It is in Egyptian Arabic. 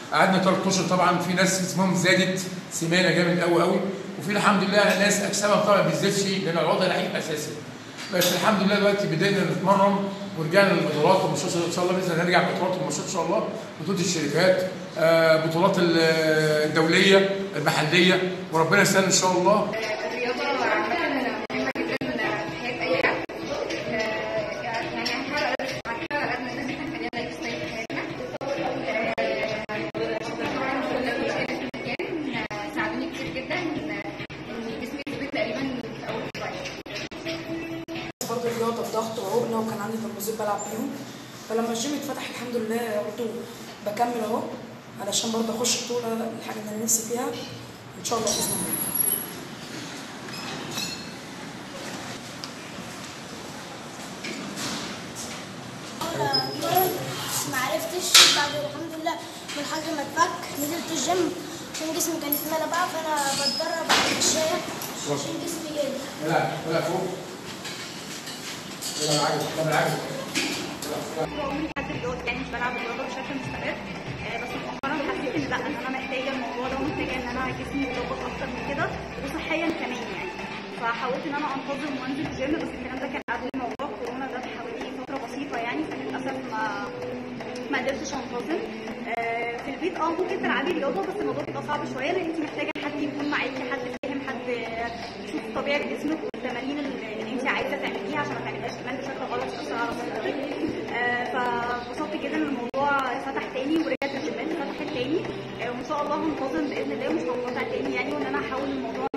قعدنا ثلاث اشهر طبعا في ناس جسمهم زادت سمانه جامد قوي قوي وفي الحمد لله ناس اجسامها طبعا ما بتزيدش لان الوضع لعيب اساسي بس الحمد لله دلوقتي بدأنا نتمرن ورجعنا للبطولات والماتشات ان شاء الله باذن الله نرجع بطولات والماتشات ان شاء الله بطوله الشركات آه، بطولات ال- الدوليه المحليه وربنا يسهل ان شاء الله الرياضة عامة مهمة جدا في حياة أي حد آه، يعني هنحاول هنحاول على قد ما نقدر إن إحنا نخليها لايف ستايل في حياتنا آه، طبعا كل اللي شايف في المكان آه، ساعدوني كتير جدا إن إن جسمي يثبت تقريبا في أول شوية برضه رياضه في ضغط وعقله وكان عندي ترموزين بلعب بيهم فلما الجيم اتفتح الحمد لله قلت بكمل اهو علشان برضه اخش بطوله الحاجه اللي انا نفسي فيها ان شاء الله باذن الله مرض ما عرفتش بعد الحمد لله من الحجر ما اتفك نزلت الجيم عشان جسمي كان اتملى بقى فانا بتدرب على المشاية عشان جسمي يقل لا لا فوق لا العجل لا العجل عمري حد رياضي يعني مش بلعب رياضه بشكل مستمر آه، بس مؤخرا حسيت ان لا ان انا محتاجه الموضوع ده ومحتاجه ان انا جسمي يتظبط اكتر من كده وصحيا كمان يعني فحاولت ان انا انتظم وانزل الجيم بس الكلام ده كان قبل موضوع كورونا ده بحوالي فتره بسيطه يعني فللاسف ما ما قدرتش انتظم آه، في البيت اه ممكن تلعبي رياضه بس الموضوع بيبقى صعب شويه لان انت محتاجه حد يكون معاكي حد فاهم حد يشوف طبيعه جسمك والتمارين اللي اللي انت عايزه تعمليها عشان ما تعمليهاش كمان بشكل غلط تاثر على صحتك آه، فانبسطت جدا ان الموضوع فتح تاني ورجعت الجيمات فتحت تاني آه، وان شاء الله هنتظم باذن الله ومش هنقطع تاني يعني وان انا هحاول الموضوع